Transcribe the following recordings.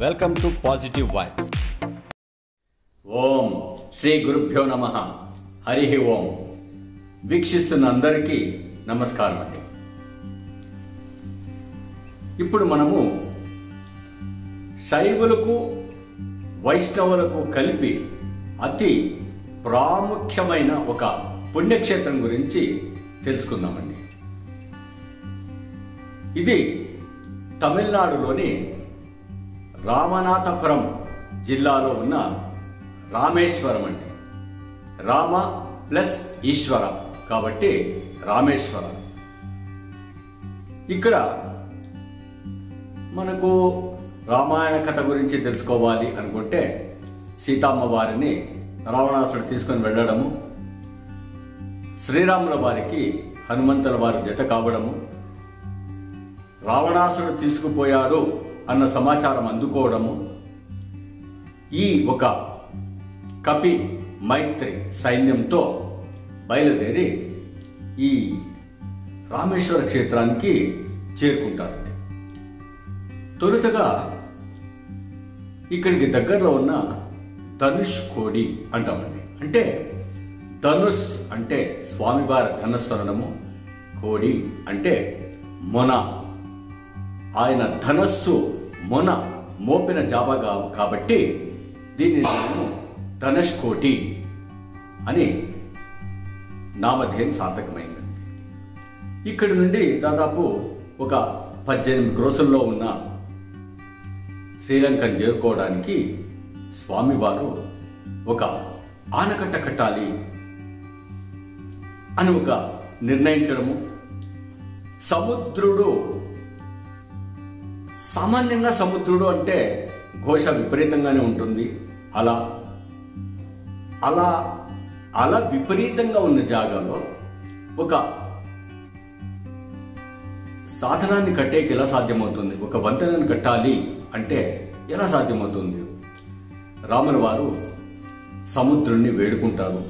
welcome to positive vibes ఓం శ్రీ గురుభ్యో నమ హరి ఓం వీక్షిస్తున్న అందరికీ నమస్కారం అండి ఇప్పుడు మనము శైవులకు వైష్ణవులకు కలిపి అతి ప్రాముఖ్యమైన ఒక పుణ్యక్షేత్రం గురించి తెలుసుకుందామండి ఇది తమిళనాడులోని రామనాథపురం జిల్లాలో ఉన్న రామేశ్వరం అండి రామ ప్లస్ ఈశ్వర కాబట్టి రామేశ్వర ఇక్కడ మనకు రామాయణ కథ గురించి తెలుసుకోవాలి అనుకుంటే సీతమ్మ వారిని రావణాసుడు తీసుకొని వెళ్ళడము శ్రీరాముల వారికి హనుమంతుల వారి జత కావడము రావణాసుడు తీసుకుపోయాడు అన్న సమాచారం అందుకోవడము ఈ ఒక కపి మైత్రి సైన్యంతో బయలుదేరి ఈ రామేశ్వర క్షేత్రానికి చేరుకుంటారండి తొలుతగా ఇక్కడికి దగ్గరలో ఉన్న ధనుష్ కోడి అంటామండి అంటే ధనుష్ అంటే స్వామివారి ధనుస్సు అనడము కోడి అంటే మొన ఆయన ధనస్సు మొన మోపిన జాబగా కాబట్టి దీనిని నేను ధనుష్ కోటి అని నామధేయం సార్థకమైంది ఇక్కడి నుండి దాదాపు ఒక పద్దెనిమిది క్రోసుల్లో ఉన్న శ్రీలంకను చేరుకోవడానికి స్వామివారు ఒక ఆనకట్ట కట్టాలి అని ఒక నిర్ణయించడము సముద్రుడు సామాన్యంగా సముద్రుడు అంటే ఘోష విపరీతంగానే ఉంటుంది అలా అలా అలా విపరీతంగా ఉన్న జాగాలో ఒక సాధనాన్ని కట్టేకి ఎలా సాధ్యమవుతుంది ఒక వంతెనను కట్టాలి అంటే ఎలా సాధ్యమవుతుంది రాముల వారు సముద్రుణ్ణి వేడుకుంటారు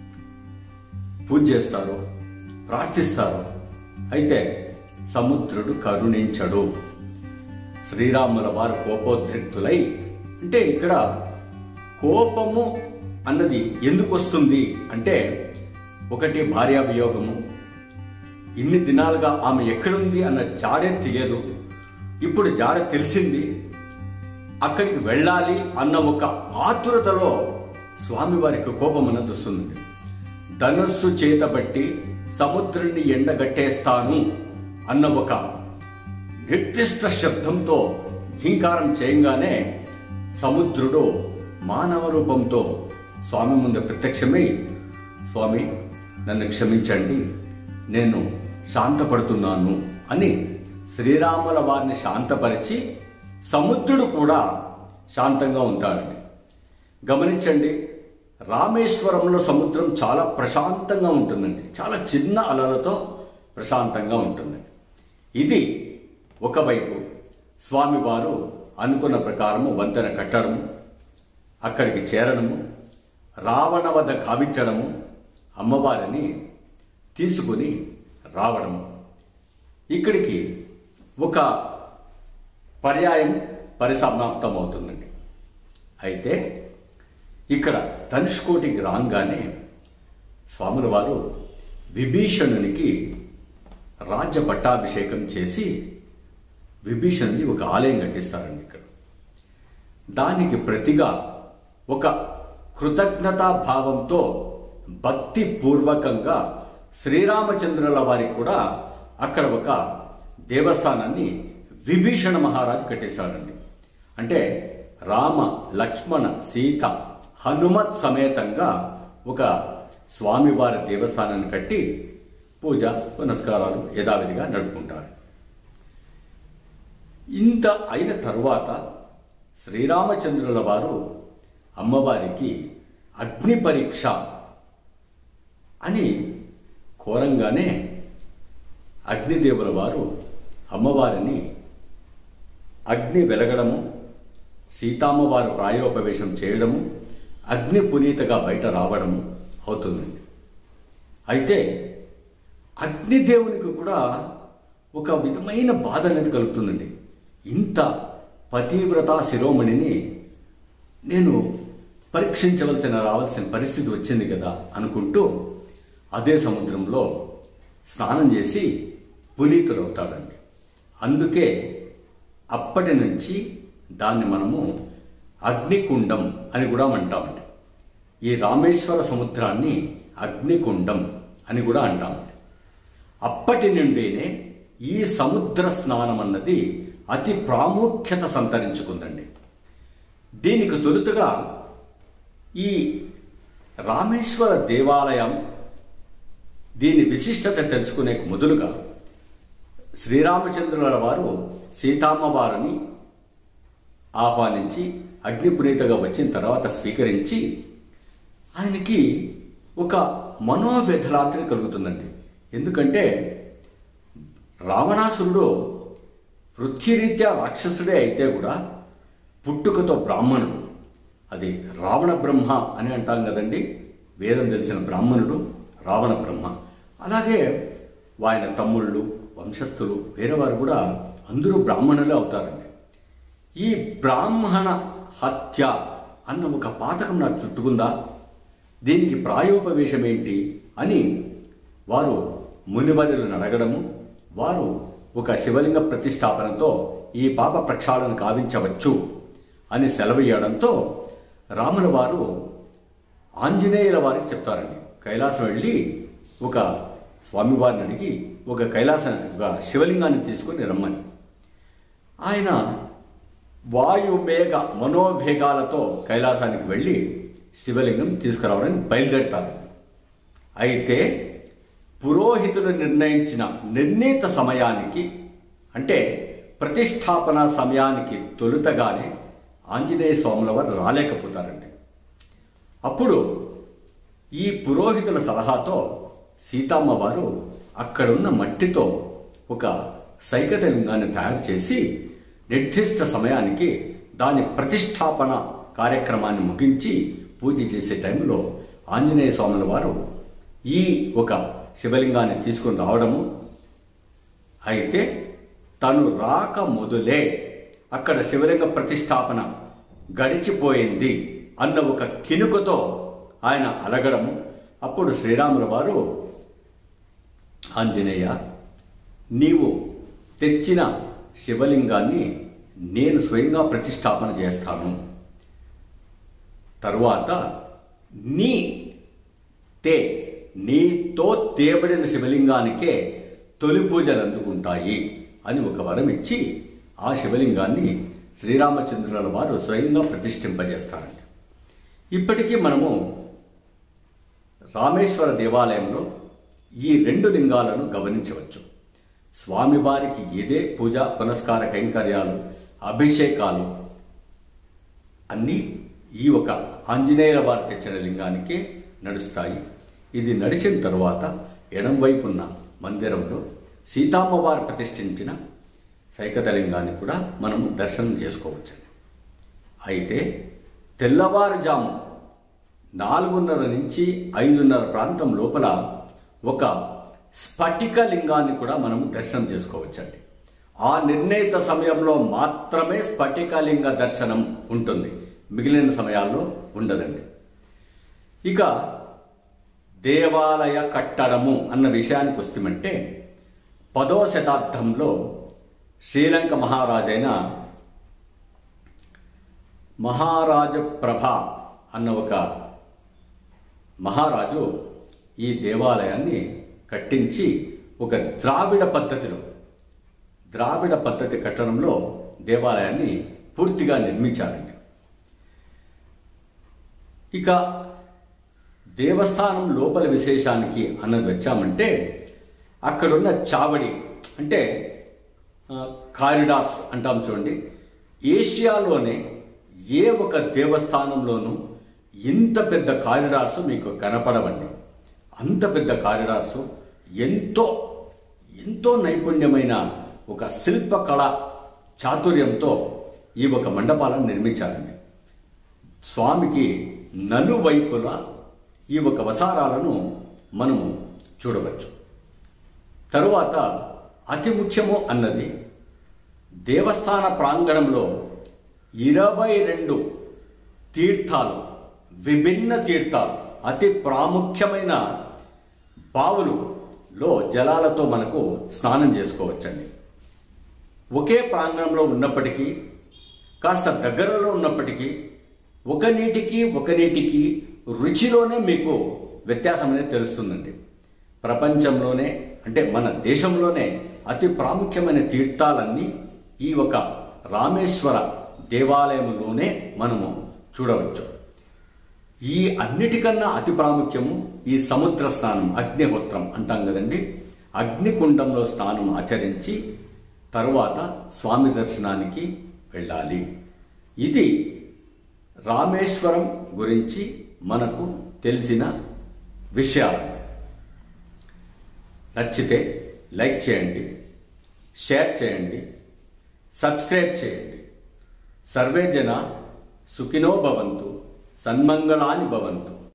పూజ చేస్తారు ప్రార్థిస్తారు అయితే సముద్రుడు కరుణించడు శ్రీరాముల వారు కోపోద్రిక్తులై అంటే ఇక్కడ కోపము అన్నది ఎందుకు వస్తుంది అంటే ఒకటి భార్యా వియోగము ఇన్ని దినాలుగా ఆమె ఎక్కడుంది అన్న జాడే తెలియదు ఇప్పుడు జాడ తెలిసింది అక్కడికి వెళ్ళాలి అన్న ఒక ఆతురతలో స్వామివారికి కోపం అన్నది వస్తుంది ధనస్సు చేతబట్టి సముద్రుణ్ణి ఎండగట్టేస్తాను అన్న ఒక నిర్దిష్ట శబ్దంతో ఘీంకారం చేయంగానే సముద్రుడు మానవ రూపంతో స్వామి ముందు ప్రత్యక్షమై స్వామి నన్ను క్షమించండి నేను శాంతపడుతున్నాను అని శ్రీరాముల వారిని శాంతపరిచి సముద్రుడు కూడా శాంతంగా ఉంటాడండి గమనించండి రామేశ్వరంలో సముద్రం చాలా ప్రశాంతంగా ఉంటుందండి చాలా చిన్న అలలతో ప్రశాంతంగా ఉంటుంది ఇది ఒకవైపు స్వామివారు అనుకున్న ప్రకారము వంతెన కట్టడము అక్కడికి చేరడము రావణ వద్ద కావించడము అమ్మవారిని తీసుకుని రావడము ఇక్కడికి ఒక పర్యాయం పరిసమాప్తం అవుతుందండి అయితే ఇక్కడ ధనుష్కోటికి రాగానే స్వాముల వారు విభీషణునికి రాజ్య పట్టాభిషేకం చేసి విభీషణుని ఒక ఆలయం కట్టిస్తారండి ఇక్కడ దానికి ప్రతిగా ఒక కృతజ్ఞతా భావంతో భక్తి పూర్వకంగా శ్రీరామచంద్రుల వారికి కూడా అక్కడ ఒక దేవస్థానాన్ని విభీషణ మహారాజు కట్టిస్తాడండి అంటే రామ లక్ష్మణ సీత హనుమత్ సమేతంగా ఒక స్వామివారి దేవస్థానాన్ని కట్టి పూజ పునస్కారాలు యథావిధిగా నడుపుకుంటారు ఇంత అయిన తరువాత శ్రీరామచంద్రుల వారు అమ్మవారికి అగ్ని పరీక్ష అని కోరంగానే అగ్నిదేవుల వారు అమ్మవారిని అగ్ని వెలగడము సీతామ్మవారు ప్రాయోపవేశం చేయడము అగ్ని పునీతగా బయట రావడము అవుతుందండి అయితే అగ్నిదేవునికి కూడా ఒక విధమైన బాధ అనేది కలుగుతుందండి ఇంత పతివ్రత శిరోమణిని నేను పరీక్షించవలసిన రావాల్సిన పరిస్థితి వచ్చింది కదా అనుకుంటూ అదే సముద్రంలో స్నానం చేసి పునీతులవుతాడండి అందుకే అప్పటి నుంచి దాన్ని మనము అగ్నికుండం అని కూడా అంటామండి ఈ రామేశ్వర సముద్రాన్ని అగ్నికుండం అని కూడా అంటామండి అప్పటి నుండినే ఈ సముద్ర స్నానం అన్నది అతి ప్రాముఖ్యత సంతరించుకుందండి దీనికి తొలుతగా ఈ రామేశ్వర దేవాలయం దీని విశిష్టత తెలుసుకునే మొదలుగా శ్రీరామచంద్రుల వారు సీతామ్మ వారిని ఆహ్వానించి అగ్నిపునీతగా వచ్చిన తర్వాత స్వీకరించి ఆయనకి ఒక మనోవ్యధలాత్రి కలుగుతుందండి ఎందుకంటే రావణాసురుడు వృత్తిరీత్యా రాక్షసుడే అయితే కూడా పుట్టుకతో బ్రాహ్మణుడు అది రావణ బ్రహ్మ అని అంటాం కదండి వేదం తెలిసిన బ్రాహ్మణుడు రావణ బ్రహ్మ అలాగే ఆయన తమ్ముళ్ళు వంశస్థులు వేరేవారు కూడా అందరూ బ్రాహ్మణులే అవుతారండి ఈ బ్రాహ్మణ హత్య అన్న ఒక పాతకం నాకు చుట్టుకుందా దీనికి ప్రాయోపవేశం ఏంటి అని వారు మునివరులను అడగడము వారు ఒక శివలింగ ప్రతిష్టాపనతో ఈ పాప ప్రక్షాళన కావించవచ్చు అని సెలవియ్యడంతో రాముల వారు ఆంజనేయుల వారికి చెప్తారండి కైలాసం వెళ్ళి ఒక స్వామివారిని అడిగి ఒక కైలాస ఒక శివలింగాన్ని తీసుకొని రమ్మని ఆయన వాయువేగ మనోవేగాలతో కైలాసానికి వెళ్ళి శివలింగం తీసుకురావడానికి బయలుదేరుతారు అయితే పురోహితులు నిర్ణయించిన నిర్ణీత సమయానికి అంటే ప్రతిష్టాపన సమయానికి తొలుతగానే ఆంజనేయ స్వాముల వారు రాలేకపోతారండి అప్పుడు ఈ పురోహితుల సలహాతో సీతమ్మ వారు అక్కడున్న మట్టితో ఒక సైకతలింగాన్ని తయారు చేసి నిర్దిష్ట సమయానికి దాని ప్రతిష్టాపన కార్యక్రమాన్ని ముగించి పూజ చేసే టైంలో ఆంజనేయ స్వాముల వారు ఈ ఒక శివలింగాన్ని తీసుకొని రావడము అయితే తను రాక మొదలే అక్కడ శివలింగ ప్రతిష్టాపన గడిచిపోయింది అన్న ఒక కినుకతో ఆయన అలగడము అప్పుడు శ్రీరాముల వారు ఆంజనేయ నీవు తెచ్చిన శివలింగాన్ని నేను స్వయంగా ప్రతిష్టాపన చేస్తాను తరువాత నీ తే నీతో తేబడిన శివలింగానికే తొలి పూజలు అందుకుంటాయి అని ఒక వరం ఇచ్చి ఆ శివలింగాన్ని శ్రీరామచంద్రుల వారు స్వయంగా ప్రతిష్ఠింపజేస్తారండి ఇప్పటికీ మనము రామేశ్వర దేవాలయంలో ఈ రెండు లింగాలను గమనించవచ్చు స్వామివారికి ఇదే పూజ పునస్కార కైంకర్యాలు అభిషేకాలు అన్నీ ఈ ఒక ఆంజనేయుల వారు తెచ్చిన లింగానికే నడుస్తాయి ఇది నడిచిన తరువాత ఎడం వైపున్న మందిరంలో సీతామ్మవారు ప్రతిష్ఠించిన సైకతలింగాన్ని కూడా మనము దర్శనం చేసుకోవచ్చు అయితే తెల్లవారుజాము నాలుగున్నర నుంచి ఐదున్నర ప్రాంతం లోపల ఒక స్ఫటిక లింగాన్ని కూడా మనం దర్శనం చేసుకోవచ్చండి ఆ నిర్ణయిత సమయంలో మాత్రమే స్ఫటికలింగ దర్శనం ఉంటుంది మిగిలిన సమయాల్లో ఉండదండి ఇక దేవాలయ కట్టడము అన్న విషయానికి వస్తామంటే పదో శతాబ్దంలో శ్రీలంక మహారాజైన మహారాజ ప్రభ అన్న ఒక మహారాజు ఈ దేవాలయాన్ని కట్టించి ఒక ద్రావిడ పద్ధతిలో ద్రావిడ పద్ధతి కట్టడంలో దేవాలయాన్ని పూర్తిగా నిర్మించారండి ఇక దేవస్థానం లోపల విశేషానికి అన్నది వచ్చామంటే అక్కడున్న చావడి అంటే కారిడార్స్ అంటాం చూడండి ఏషియాలోనే ఏ ఒక దేవస్థానంలోనూ ఇంత పెద్ద కారిడార్స్ మీకు కనపడవండి అంత పెద్ద కారిడార్స్ ఎంతో ఎంతో నైపుణ్యమైన ఒక శిల్పకళ చాతుర్యంతో ఈ ఒక మండపాలను నిర్మించారండి స్వామికి నలువైపులా ఈ ఒక వసారాలను మనము చూడవచ్చు తరువాత అతి ముఖ్యము అన్నది దేవస్థాన ప్రాంగణంలో ఇరవై రెండు తీర్థాలు విభిన్న తీర్థాలు అతి ప్రాముఖ్యమైన బావులులో జలాలతో మనకు స్నానం చేసుకోవచ్చండి ఒకే ప్రాంగణంలో ఉన్నప్పటికీ కాస్త దగ్గరలో ఉన్నప్పటికీ ఒక నీటికి ఒక నీటికి రుచిలోనే మీకు వ్యత్యాసం అనేది తెలుస్తుందండి ప్రపంచంలోనే అంటే మన దేశంలోనే అతి ప్రాముఖ్యమైన తీర్థాలన్నీ ఈ ఒక రామేశ్వర దేవాలయంలోనే మనము చూడవచ్చు ఈ అన్నిటికన్నా అతి ప్రాముఖ్యము ఈ సముద్ర స్నానం అగ్నిహోత్రం అంటాం కదండి అగ్నికుండంలో స్నానం ఆచరించి తరువాత స్వామి దర్శనానికి వెళ్ళాలి ఇది రామేశ్వరం గురించి మనకు తెలిసిన విషయాలు నచ్చితే లైక్ చేయండి షేర్ చేయండి సబ్స్క్రైబ్ చేయండి సర్వే జన సుఖినో భవంతు సన్మంగళాని భవంతు